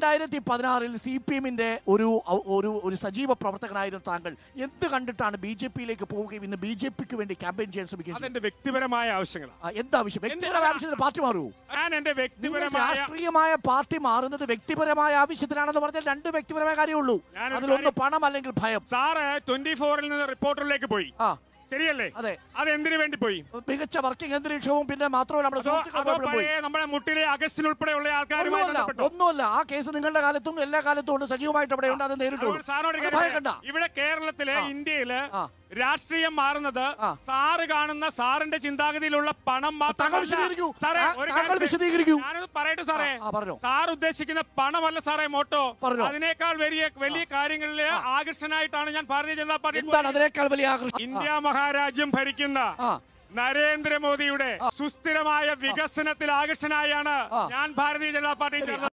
രണ്ടായിരത്തി പതിനാറിൽ C P എമ്മിന്റെ ഒരു ഒരു ഒരു സജീവ പ്രവർത്തകനായിരുന്ന താങ്കൾ എന്ത് കണ്ടിട്ടാണ് ബി ജെ പിയിലേക്ക് പോവുകയും ഇന്ന് ബി ജെ പിക്ക് വേണ്ടി ക്യാമ്പയിൻ ചെയ്യാൻ ശ്രമിക്കുകയും ചെയ്തത്? അതെന്റെ വ്യക്തിപരമായ ആവശ്യങ്ങളാണ് ആ, എന്താവശ്യം വ്യക്തിപരമായ ആവശ്യത്തിന് പാർട്ടി മാറൂ ഞാൻ എന്റെ നിങ്ങൾ വ്യക്തിപരമായ രാഷ്ട്രീയമായ പാർട്ടി മാറുന്നത് വ്യക്തിപരമായ ആവശ്യത്തിനാണെന്ന് പറഞ്ഞാൽ രണ്ട് വ്യക്തിപരമായ കാര്യമുള്ളൂ ഞാനൊരു അതിലൊന്ന് കാര്യം- പണം അല്ലെങ്കിൽ ഭയം സാറ് ട്വന്റി ഫോറിൽ നിന്ന് റിപ്പോർട്ടറിലേക്ക് പോയി ആ ശരിയല്ലേ അതെ അത് എന്തിനു വേണ്ടി പോയി മികച്ച വർക്കിംഗ് അന്തരീക്ഷവും പിന്നെ മാത്രമല്ല നമ്മുടെ അതോ സുഹൃത്തുക്കൾ അതോ പോയി പഴയ നമ്മുടെ മുട്ടിലെ അഗസ്റ്റിൻ ഉൾപ്പെടെയുള്ള ആൾക്കാരുമായി ഒന്നുമല്ല ബന്ധപ്പെട്ടോ ഒന്നുമല്ല ആ കേസ് നിങ്ങളുടെ കാലത്തും എല്ലാ കാലത്തും ഉണ്ട് സജീവമായിട്ട് അവിടെ ഉണ്ട് അത് നേരിട്ടുള്ളൂ അതുകൊണ്ട് സാറിനോട് ഒരു അത് കാര്യം ഭയക്കണ്ട പറയാം. ഇവിടെ കേരളത്തിലെ ഇന്ത്യയില് ആ. രാഷ്ട്രീയം മാറുന്നത് ആ. സാറ് കാണുന്ന സാറിന്റെ ചിന്താഗതിയിലുള്ള പണം താങ്കൾ മാത്രമല്ല വിശദീകരിക്കൂ. സാറേ ആ, ഒരു താങ്കൾ കാര്യം വിശദീകരിക്കൂ. ഞാനത് പറയട്ടെ സാറേ ആ, പറഞ്ഞോ. സാർ ഉദ്ദേശിക്കുന്ന പണമല്ല സാറേ മോട്ടോ പറഞ്ഞോ. അതിനേക്കാൾ വലിയ വലിയ കാര്യങ്ങളിൽ ആകർഷനായിട്ടാണ് ഞാൻ ഭാരതീയ ജനതാ പാർട്ടി എന്താണ് അതിനേക്കാൾ വലിയ ആകർഷണം ഇന്ത്യ മഹാരാജ്യം ഭരിക്കുന്ന ആ. നരേന്ദ്രമോദിയുടെ സുസ്ഥിരമായ വികസനത്തിൽ ആകർഷനായാണ് ആ. ഞാൻ ഭാരതീയ ജനതാ പാർട്ടി ചേർന്നത്